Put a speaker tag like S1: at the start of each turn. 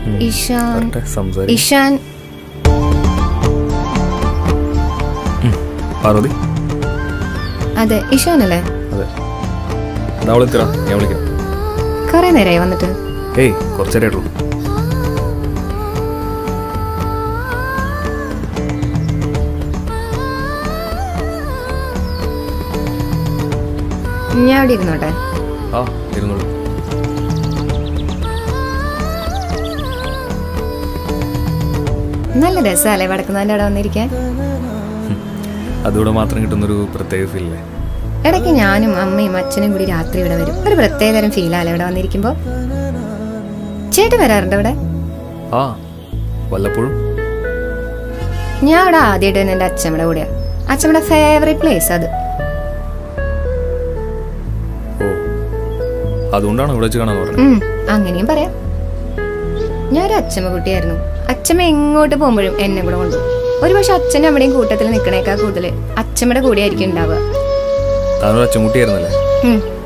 S1: ഇഷാൻ
S2: വരട്ടെ, സംസാരിക്കാം.
S1: ഇഷാൻ
S2: പാർവതി
S1: അതെ ഇഷാൻ അല്ലേ
S2: അതെ എന്നാ അവളെ എത്തിരാ ഞാൻ വിളിക്കാം
S1: കുറെ നേരമായി വന്നിട്ട്
S2: ഏയ് കുറച്ചേരായിട്ടുള്ളൂ
S1: ഞാൻ അവിടെ ഇരുന്നോട്ടെ
S2: ആ ഇരുന്നോളൂ
S1: നല്ല രസമല്ലേ വടക്കുന്നതിൻ്റെ അവിടെ വന്നിരിക്കാൻ
S2: അതിവിടെ മാത്രം കിട്ടുന്നൊരു പ്രത്യേക ഫീലല്ലേ
S1: ഇടയ്ക്ക് ഞാനും അമ്മയും അച്ഛനും കൂടി രാത്രി ഇവിടെ വരും ഒരു പ്രത്യേക തരം ഫീലല്ലേ ഇവിടെ വന്നിരിക്കുമ്പോൾ ചേട്ടൻ വരാറുണ്ട് ഇവിടെ
S2: ആ വല്ലപ്പോഴും
S1: ഞാൻ അവിടെ ആദ്യമായിട്ട് തന്നെ എൻ്റെ അച്ഛമ്മയുടെ കൂടെയാ അച്ഛമ്മയുടെ ഫേവറേറ്റ് പ്ലേസ് അത്
S2: ഓ അതുകൊണ്ടാണ് ഇവിടെ വെച്ച് കാണാന്ന് പറഞ്ഞത്
S1: ഉം, അങ്ങനെയും പറയാം ഞാൻ ഒരു അച്ഛമ്മ കുട്ടിയായിരുന്നു അച്ഛമ്മ എങ്ങോട്ട് പോകുമ്പോഴും എന്നെ കൂടെ കൊണ്ടുപോകും ഒരു പക്ഷെ അച്ഛൻ്റെ അമ്മയുടെയും കൂട്ടത്തിൽ നിൽക്കണേക്കാൾ കൂടുതൽ അച്ഛമ്മയുടെ കൂടെ ആയിരിക്കും ഉണ്ടാവുക
S2: താനൊരു അച്ചൻകുട്ടിയായിരുന്നല്ലേ
S1: ഉം,